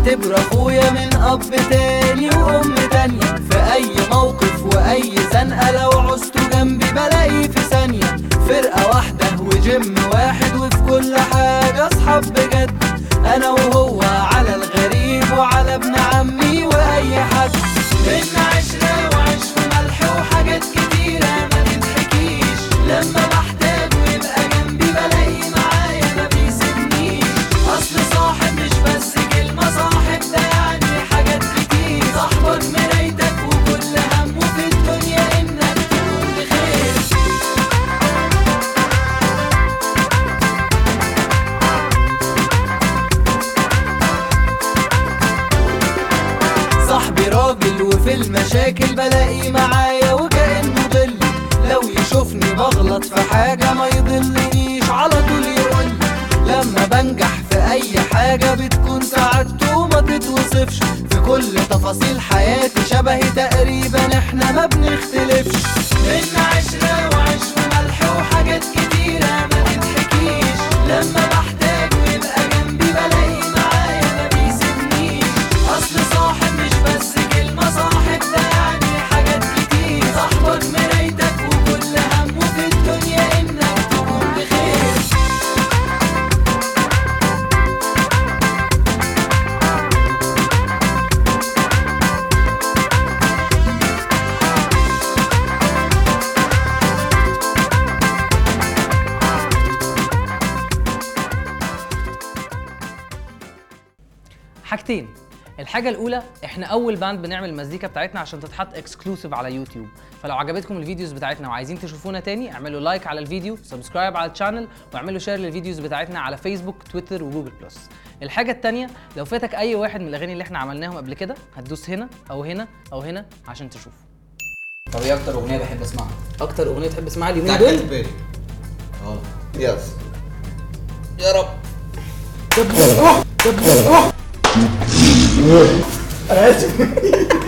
بعتبره اخويا من اب تاني وام تانية في اي موقف واي زنقة لو عوزته جنبي بلاقيه في ثانية فرقة واحدة وجيم واحد وفي كل حاجة اصحاب بجد انا وهو على الغريب وعلى ابن عمي واي حد بينا عشرة وعيش وملح وحاجات كتيرة ما تتحكيش لما بحتاجه يبقى جنبي بلاقيه معايا ما بيسيبنيش اصل صاحب مش بس كلمة صاحب ده يعني حاجات كتير صاحبك مرايتك وكل همه في الدنيا انك تكون بخير صاحبي راجل وفي المشاكل بلاقيه معايا وكأنه ظل لو يشوفني بغلط في حاجة ما يضلنيش على طول يقول لما بنجح في أي حاجة بتكون سعادته وما تتوصفش في كل تفاصيل حياتي شبهي تقريبا احنا ما بنختلفش بينا عشرة وعيش وملح وحاجات كتيرة ما تتحكيش لما بحتاجه يبقى جنبي بلاقيه معايا ما بيسيبنيش اصل صاحب مش بس كلمة صاحب ده يعني حاجات كتير صاحبك مرايتك وكل همه في الدنيا انك تكون بخير حاجتين الحاجة الأولى احنا أول باند بنعمل المزيكا بتاعتنا عشان تتحط اكسكلوسيف على يوتيوب فلو عجبتكم الفيديوز بتاعتنا وعايزين تشوفونا تاني اعملوا لايك على الفيديو سبسكرايب على الشانل واعملوا شير للفيديوز بتاعتنا على فيسبوك تويتر وجوجل بلس الحاجة التانية لو فاتك أي واحد من الأغاني اللي احنا عملناهم قبل كده هتدوس هنا أو هنا أو هنا عشان تشوف طب ايه اكتر اغنيه بحب اسمعها؟ أكتر أغنية تحب تسمعها اليومين بتاعت دول كاتي بيري اه يس يا رب انا اسف